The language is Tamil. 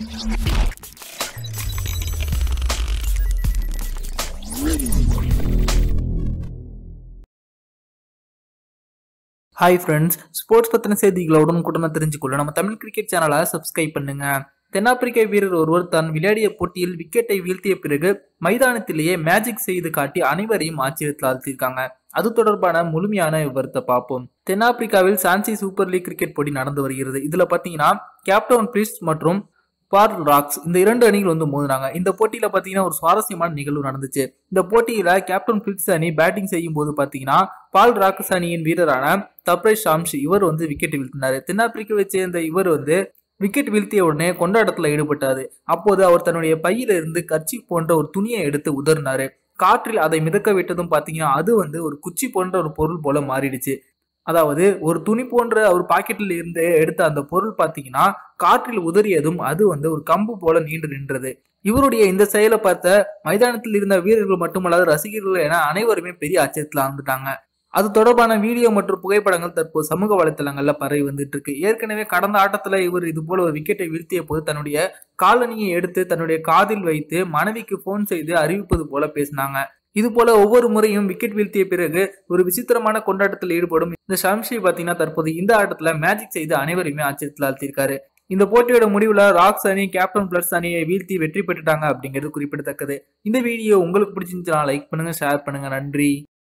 ஹாய் ஃப்ரெண்ட்ஸ் ஸ்போர்ட்ஸ் பற்றின செய்திகளை உடனுக்குடனே தெரிஞ்சுக்கொள்ள நம்ம தமிழ் கிரிக்கெட் சேனலை சப்ஸ்கிரைப் பண்ணுங்க தென்னாப்பிரிக்க வீரர் ஒருவர் தான் விளையாடிய போட்டியில் விக்கெட்டை வீழ்த்திய பிறகு மைதானத்திலேயே மேஜிக் செய்து காட்டி அனைவரையும் ஆச்சரியத்தில் ஆழ்த்தியிருக்காங்க அது தொடர்பான முழுமையான விவரத்தை பார்ப்போம் தென்னாப்பிரிக்காவில் சான்சி சூப்பர் லீக் கிரிக்கெட் போட்டி நடந்து வருகிறது இதுல பாத்தீங்கன்னா கேப்டவுன் பிரிஸ்ட் மற்றும் பார்ல் ராக்ஸ் இந்த இரண்டு அணிகள் வந்து மோதினாங்க இந்த போட்டியில பாத்தீங்கன்னா ஒரு சுவாரஸ்யமான நிகழ்வு நடந்துச்சு இந்த போட்டியில கேப்டன் பிரிட்ஸ் அணி பேட்டிங் செய்யும் போது பாத்தீங்கன்னா பால் ராக்ஸ் அணியின் வீரரான தப்ரேஷ் ஷாம்ஷி இவர் வந்து விக்கெட் வீழ்த்தினாரு தென்னாப்பிரிக்காவை சேர்ந்த இவர் வந்து விக்கெட் வீழ்த்திய உடனே கொண்டாட்டத்துல ஈடுபட்டாரு அப்போது அவர் தன்னுடைய பையில இருந்து கட்சி போன்ற ஒரு துணியை எடுத்து உதறினாரு காற்றில் அதை மிதக்க விட்டதும் பாத்தீங்கன்னா அது வந்து ஒரு குச்சி போன்ற ஒரு பொருள் போல மாறிடுச்சு அதாவது ஒரு துணி போன்ற அவர் பாக்கெட்டில் இருந்து எடுத்த அந்த பொருள் பார்த்தீங்கன்னா காற்றில் உதறியதும் அது வந்து ஒரு கம்பு போல நீண்டு நின்றது இவருடைய இந்த செயலை பார்த்த மைதானத்தில் இருந்த வீரர்கள் மட்டுமல்லாத ரசிகர்கள் என அனைவருமே பெரிய ஆச்சரியத்தில் ஆழ்ந்துட்டாங்க அது தொடர்பான வீடியோ மற்றும் புகைப்படங்கள் தற்போது சமூக வலைத்தளங்கள்ல பரவி வந்துட்டு இருக்கு ஏற்கனவே கடந்த ஆட்டத்துல இவர் இது போல ஒரு விக்கெட்டை வீழ்த்திய போது தன்னுடைய காலணியை எடுத்து தன்னுடைய காதில் வைத்து மனைவிக்கு போன் செய்து அறிவிப்பது போல பேசினாங்க இது போல ஒவ்வொரு முறையும் விக்கெட் வீழ்த்திய பிறகு ஒரு விசித்திரமான கொண்டாட்டத்தில் ஈடுபடும் இந்த ஷம்ஷி பாத்தீங்கன்னா தற்போது இந்த ஆட்டத்துல மேஜிக் செய்து அனைவருமே ஆச்சரியத்தில் ஆழ்த்தியிருக்காரு இந்த போட்டியோட முடிவுல ராக்ஸ் அணி கேப்டன் பிளஸ் அணியை வீழ்த்தி வெற்றி பெற்றுட்டாங்க அப்படிங்கிறது குறிப்பிடத்தக்கது இந்த வீடியோ உங்களுக்கு பிடிச்சிருந்துச்சுன்னா லைக் பண்ணுங்க ஷேர் பண்ணுங்க நன்றி